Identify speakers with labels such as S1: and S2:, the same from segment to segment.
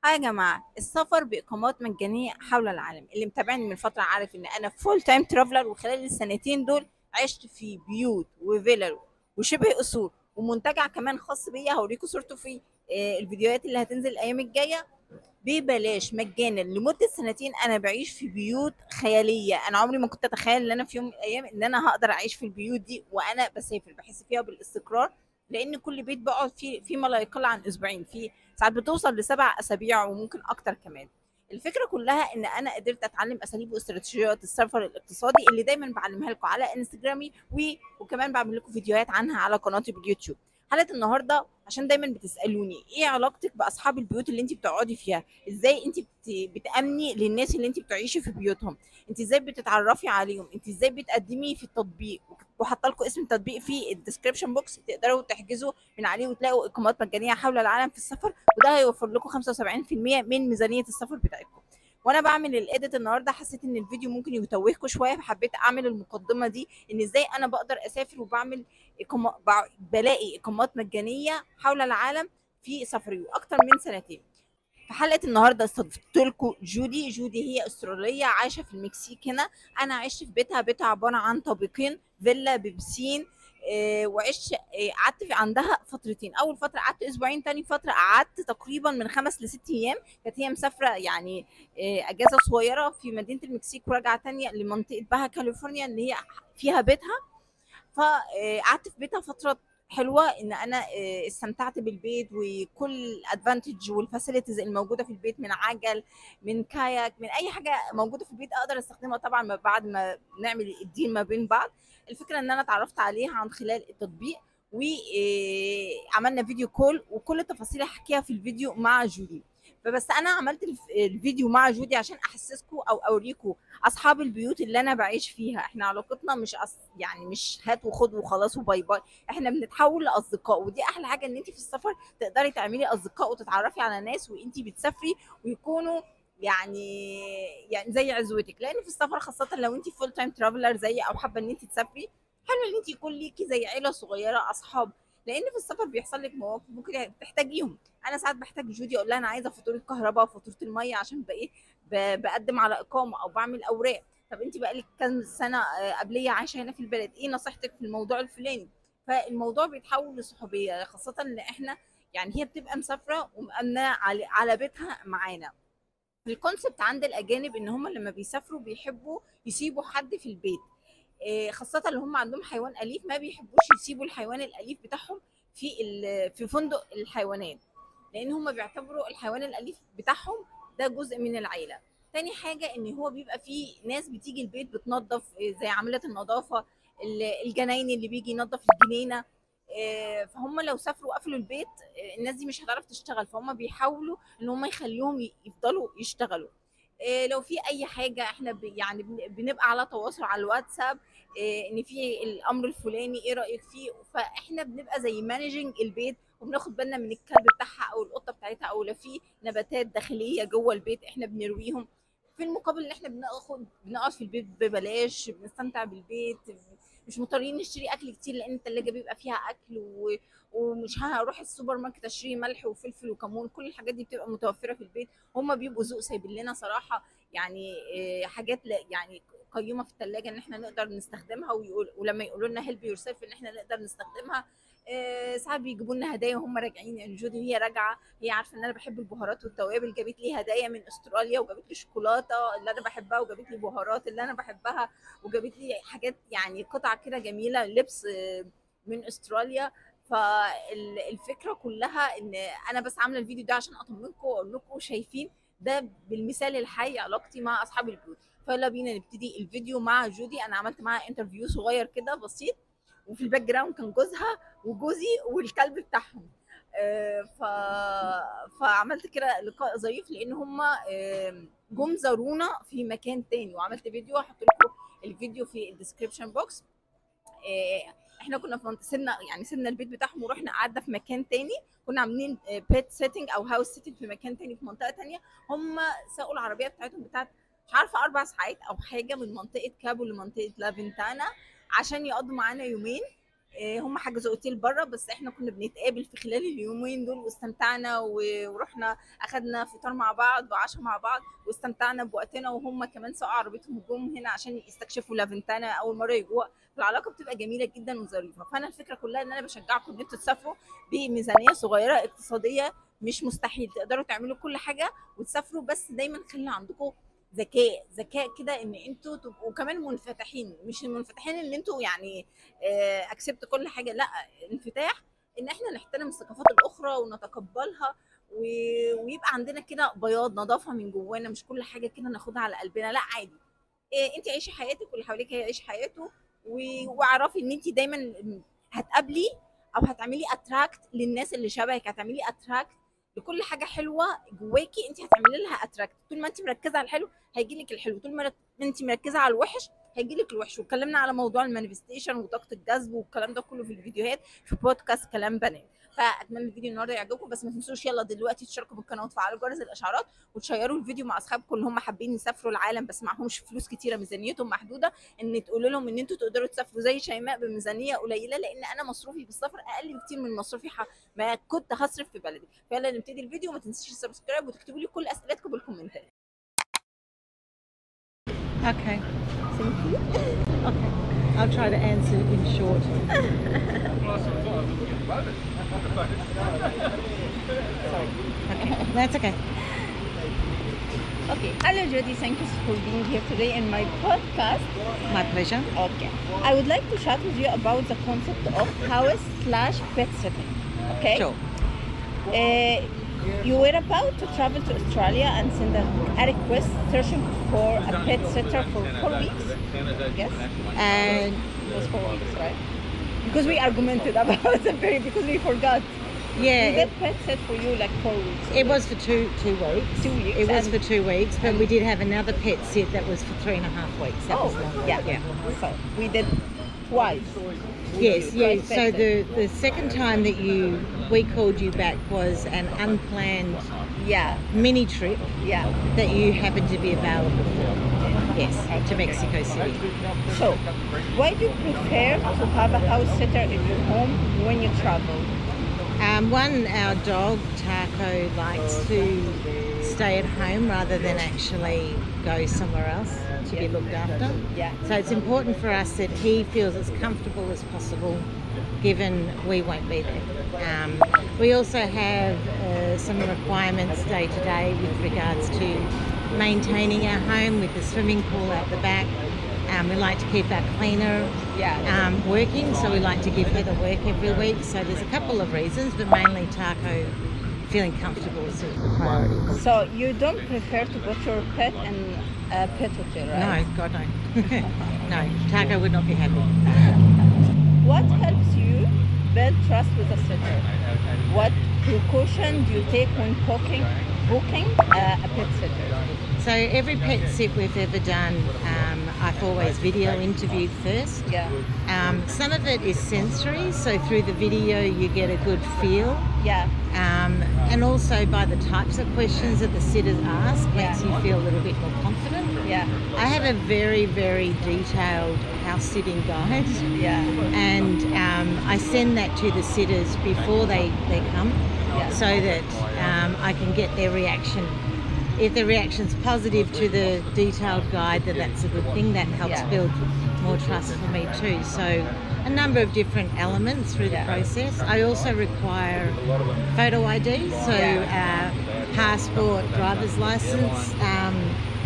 S1: اه يا جماعة السفر بإقامات مجانية حول العالم اللي متابعني من فترة عارف إن أنا فول تايم ترافلر وخلال السنتين دول عشت في بيوت وفيلل وشبه قصور ومنتجع كمان خاص بيا هوريكم صورته في آه، الفيديوهات اللي هتنزل الأيام الجاية ببلاش مجانا لمدة سنتين أنا بعيش في بيوت خيالية أنا عمري ما كنت أتخيل إن أنا في يوم من الأيام إن أنا هقدر أعيش في البيوت دي وأنا بسافر بحس فيها بالاستقرار لأن كل بيت بقعد فيه فيما لا يقل عن أسبوعين في ساعات بتوصل لسبع أسابيع وممكن أكتر كمان الفكرة كلها إن أنا قدرت أتعلم أساليب واستراتيجيات السفر الاقتصادي اللي دايما بعلمها لكم على انستجرامي و... وكمان بعمل لكم فيديوهات عنها على قناتي باليوتيوب حلقة النهاردة عشان دايما بتسألوني ايه علاقتك بأصحاب البيوت اللي انت بتقعدي فيها ازاي انت بت... بتأمني للناس اللي انت بتعيشي في بيوتهم انت ازاي بتتعرفي عليهم انت ازاي بتقدمي في التطبيق وحاطه لكم اسم التطبيق في الديسكربشن بوكس تقدروا تحجزوا من عليه وتلاقوا اقامات مجانيه حول العالم في السفر وده هيوفر لكم 75% من ميزانيه السفر بتاعتكم وانا بعمل الاديت النهارده حسيت ان الفيديو ممكن يتوهكم شويه فحبيت اعمل المقدمه دي ان ازاي انا بقدر اسافر وبعمل إقامة بع- بلاقي اقامات مجانيه حول العالم في سفري واكتر من سنتين في حلقه النهارده استضفت لكم جودي جودي هي استراليه عايشه في المكسيك هنا انا عشت في بيتها بيتها عباره عن طابقين فيلا ببسين آه، وعشت آه، قعدت في عندها فترتين اول فتره قعدت اسبوعين تاني فتره قعدت تقريبا من خمس لست ايام كانت هي مسافره يعني آه، اجازه صغيره في مدينه المكسيك وراجعه تانية لمنطقه باها كاليفورنيا اللي هي فيها بيتها فقعدت في بيتها فتره حلوه ان انا آه، استمتعت بالبيت وكل الادفانتج والفاسيلتيز الموجوده في البيت من عجل من كاياك من اي حاجه موجوده في البيت اقدر استخدمها طبعا ما بعد ما نعمل الديل ما بين بعض الفكره ان انا اتعرفت عليها عن خلال التطبيق وعملنا فيديو كول وكل التفاصيل هحكيها في الفيديو مع جودي فبس انا عملت الف- الفيديو مع جودي عشان احسسكم او اوريكم اصحاب البيوت اللي انا بعيش فيها احنا علاقتنا مش أص... يعني مش هات وخد وخلاص وباي باي احنا بنتحول لاصدقاء ودي احلى حاجه ان انت في السفر تقدري تعملي اصدقاء وتتعرفي على ناس وانت بتسافري ويكونوا يعني يعني زي عزوتك لان في السفر خاصه لو انت فول تايم ترافلر زي او حابه ان انت تسافري حلو ان انت يكون ليكي زي عيله صغيره اصحاب لان في السفر بيحصل لك مواقف ممكن تحتاجيهم انا ساعات بحتاج جودي اقول لها انا عايزه فاتوره الكهرباء وفاتوره الميه عشان بقى ايه ب- بقدم على اقامه او بعمل اوراق طب انت بقالك كام سنه آه، قبليه عايشه هنا في البلد ايه نصيحتك في الموضوع الفلاني فالموضوع بيتحول لصحوبيه خاصه ان احنا يعني هي بتبقى مسافره ومأمنه على على بيتها معانا الكونسبت عند الاجانب ان هم لما بيسافروا بيحبوا يسيبوا حد في البيت إيه، خاصه اللي هم عندهم حيوان اليف ما بيحبوش يسيبوا الحيوان الاليف بتاعهم في ال- في فندق الحيوانات لان هم بيعتبروا الحيوان الاليف بتاعهم ده جزء من العيله تاني حاجه ان هو بيبقى فيه ناس بتيجي البيت بتنظف إيه، زي عامله النظافه ال- الجناين اللي بيجي ينظف الجنينه إيه، فهم لو سافروا وقفلوا البيت إيه، الناس دي مش هتعرف تشتغل فهم بيحاولوا ان هم يخليهم ي- يفضلوا يشتغلوا إيه، لو في اي حاجه احنا ب- يعني بن- بنبقى على تواصل على الواتساب إيه، ان في الامر الفلاني ايه رايك فيه فاحنا بنبقى زي مانجنج البيت وبناخد بالنا من الكلب بتاعها او القطه بتاعتها او لو في نباتات داخليه جوه البيت احنا بنرويهم في المقابل ان احنا بناخد بنقعد في البيت ببلاش بنستمتع بالبيت مش مضطرين نشتري اكل كتير لان التلاجة بيبقى فيها اكل و... ومش هروح السوبر ماركت اشتري ملح وفلفل وكمون كل الحاجات دي بتبقى متوفره في البيت هم بيبقوا ذوق سايبين لنا صراحه يعني آه، حاجات لا يعني قيمه في الثلاجه ان احنا نقدر نستخدمها ويقول ولما يقولوا لنا هيلب يور سيلف ان احنا نقدر نستخدمها آه، ساعات بيجيبوا لنا هدايا وهم راجعين يعني جودي وهي راجعه هي عارفه ان انا بحب البهارات والتوابل جابت لي هدايا من استراليا وجابت لي شوكولاته اللي انا بحبها وجابت لي بهارات اللي انا بحبها وجابت لي حاجات يعني قطع كده جميله لبس آه، من استراليا فالفكره كلها ان انا بس عامله الفيديو ده عشان اطمنكم واقول لكم شايفين ده بالمثال الحي علاقتي مع اصحاب البيوت فيلا بينا نبتدي الفيديو مع جودي انا عملت معاها انترفيو صغير كده بسيط وفي الباك جراوند كان جوزها وجوزي والكلب بتاعهم آه، ف... فعملت كده لقاء ظريف لان هم جم زارونا في مكان تاني وعملت فيديو هحط لكم الفيديو في الديسكربشن بوكس آه، احنا كنا في منطقه سيبنا يعني سيبنا البيت بتاعهم ورحنا قعدنا في مكان تاني كنا عاملين بيت سيتنج او هاوس سيتنج في مكان تاني في منطقه تانيه هم ساقوا العربيه بتاعتهم بتاعت مش عارفه اربع ساعات او حاجه من منطقه كابو لمنطقه لافنتانا عشان يقضوا معانا يومين آه، هم حجزوا اوتيل بره بس احنا كنا بنتقابل في خلال اليومين دول واستمتعنا و- ورحنا اخدنا فطار مع بعض وعشاء مع بعض واستمتعنا بوقتنا وهم كمان ساقوا عربيتهم وجم هنا عشان يستكشفوا لافنتانا اول مره يجوها العلاقه بتبقى جميله جدا وظريفه فانا الفكره كلها ان انا بشجعكم ان انتوا تسافروا بميزانيه صغيره اقتصاديه مش مستحيل تقدروا تعملوا كل حاجه وتسافروا بس دايما خلي عندكم ذكاء ذكاء كده ان انتوا تبقوا كمان منفتحين مش منفتحين ان انتوا يعني اكسبت كل حاجه لا انفتاح ان احنا نحترم الثقافات الاخرى ونتقبلها و- ويبقى عندنا كده بياض نظافه من جوانا مش كل حاجه كده ناخدها على قلبنا لا عادي إيه انت عيشي حياتك واللي حواليك هيعيش حياته و- واعرفي ان انت دايما هتقابلي او هتعملي اتراكت للناس اللي شبهك هتعملي اتراكت لكل حاجه حلوه جواكي انت هتعملي لها اتراكت طول ما انت مركزه على الحلو هيجي لك الحلو طول ما انت مركزه على الوحش هيجي لك الوحش واتكلمنا على موضوع المانيفستيشن وطاقه الجذب والكلام ده كله في الفيديوهات في بودكاست كلام بنات فاتمنى الفيديو النهارده يعجبكم بس ما تنسوش يلا دلوقتي تشتركوا بالقناه وتفعلوا جرس الاشعارات وتشيروا الفيديو مع اصحابكم اللي هم حابين يسافروا العالم بس معهمش فلوس كتيره ميزانيتهم محدوده ان تقولوا لهم ان انتوا تقدروا تسافروا زي شيماء بميزانيه قليله لان انا مصروفي بالسفر اقل بكتير من مصروفي ح- ما كنت هصرف في بلدي فيلا نبتدي الفيديو وما تنسوش السبسكرايب وتكتبوا لي كل اسئلتكم بالكومنتات
S2: Okay. Okay. I'll try to answer in short. okay. That's okay.
S1: Okay, hello Jody, thank you for being here today in my podcast.
S2: My pleasure.
S1: Okay, I would like to chat with you about the concept of house slash pet sitting. Okay.
S2: Sure.
S1: Uh, you were about to travel to Australia and send a, a request searching for a pet sitter for four weeks. Yes,
S2: And
S1: it was four weeks, right? Because we argumented about the very because we forgot. We
S2: yeah,
S1: did
S2: it,
S1: pet sit for you like four weeks.
S2: it was for two two weeks.
S1: Two weeks,
S2: It was
S1: and-
S2: for two weeks, but
S1: and-
S2: we did have another pet sit that was for three and a half weeks. That
S1: oh,
S2: was longer.
S1: yeah,
S2: yeah.
S1: So we did twice.
S2: Yes,
S1: You
S2: yes.
S1: twice
S2: So
S1: pet sit.
S2: the the second time that you we called you back was an unplanned
S1: yeah,
S2: mini trip
S1: yeah.
S2: that you happened to be available for. Yes, to Mexico City.
S1: So, why do you prefer to have a house sitter in your home when you travel?
S2: Um, one, our dog Taco likes to stay at home rather than actually go somewhere else to be looked after.
S1: Yeah.
S2: So it's important for us that he feels as comfortable as possible, given we won't be there. Um, we also have uh, some requirements day to day with regards to maintaining our home with the swimming pool out the back. Um, we like to keep our cleaner
S1: Yeah.
S2: um, working, so we like to give her the work every week. So there's a couple of reasons, but mainly Taco feeling comfortable is sort of the priority.
S1: So you don't prefer to put your pet in a pet hotel, right?
S2: No, God no. no, Taco would not be happy.
S1: What helps you build trust with a sitter? What precaution do you take when booking booking uh, a pet sitter?
S2: So every pet sit we've ever done, um, I've always video interviewed first.
S1: Yeah.
S2: Um, some of it is sensory, so through the video you get a good feel.
S1: Yeah.
S2: Um, and also by the types of questions that the sitters ask makes
S1: Yeah.
S2: you feel a little bit more confident.
S1: Yeah.
S2: I have a very, very detailed house sitting guide.
S1: Yeah.
S2: and um, I send that to the sitters before they, they come
S1: Yeah.
S2: so that um, I can get their reaction. If the reaction's positive to the detailed guide, then that's a good thing. That helps
S1: Yeah.
S2: build more trust for me too. So, a number of different elements through
S1: Yeah.
S2: the process. I also require photo ID, so uh, passport, driver's license, um,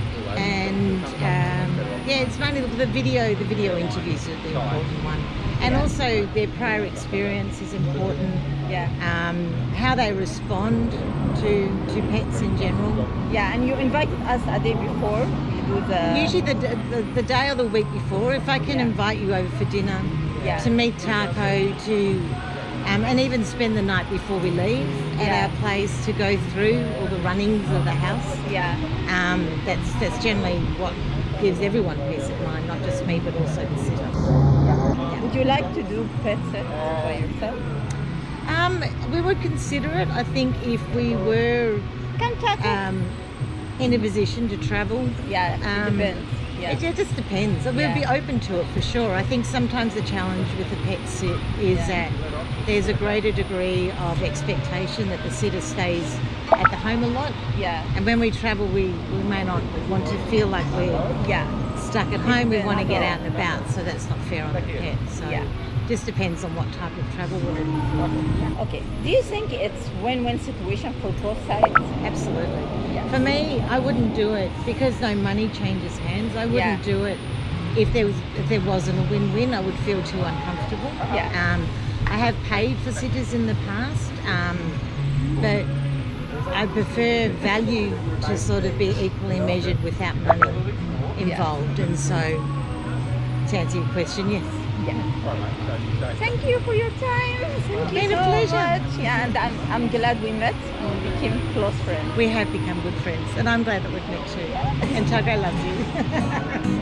S2: and um, yeah, it's mainly the video. The video interviews are the important one, and
S1: Yeah.
S2: also their prior experience is important.
S1: Yeah.
S2: Um, how they respond to to pets in general.
S1: Yeah. And you invited us a day before. We do the
S2: Usually the, the the day or the week before, if I can
S1: Yeah.
S2: invite you over for dinner,
S1: Yeah.
S2: to meet Taco, to um, and even spend the night before we leave at
S1: Yeah.
S2: our place to go through all the runnings of the house.
S1: Yeah.
S2: Um, that's that's generally what gives everyone peace of mind, not just me, but also the sitter.
S1: Would you like to do pet sit by yourself?
S2: Um, we would consider it. I think if we were
S1: Can tackle.
S2: um, in a position to travel,
S1: yeah. It
S2: um,
S1: depends. Yeah.
S2: It, it just depends. So We'll be
S1: Yeah.
S2: open to it for sure. I think sometimes the challenge with the pet sit is
S1: Yeah.
S2: that there's a greater degree of expectation that the sitter stays at the home a lot.
S1: Yeah.
S2: And when we travel, we, we may not want to feel like we're
S1: Yeah.
S2: stuck at home. We
S1: We're
S2: want to
S1: not
S2: get
S1: all-
S2: out and about, so that's not fair on the pet. So
S1: Yeah.
S2: just depends on what type of travel we're looking for.
S1: Okay. Do you think it's win-win situation for both sides?
S2: Absolutely.
S1: Yeah.
S2: For me, I wouldn't do it because no money changes hands. I wouldn't
S1: Yeah.
S2: do it if there was if there wasn't a win-win. I would feel too uncomfortable.
S1: Yeah.
S2: Um, I have paid for sitters in the past, um, but I prefer value to sort of be equally measured without money involved. And so, to answer your question, yes.
S1: Yeah. Thank you for your time. Thank you
S2: Been a
S1: so
S2: pleasure.
S1: much. Yeah, and I'm, I'm glad we met and became close friends.
S2: We have become good friends, and I'm glad that we've met too. And Togo loves you.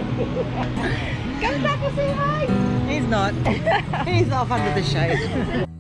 S1: Come back and say hi.
S2: He's not. He's off under the shade.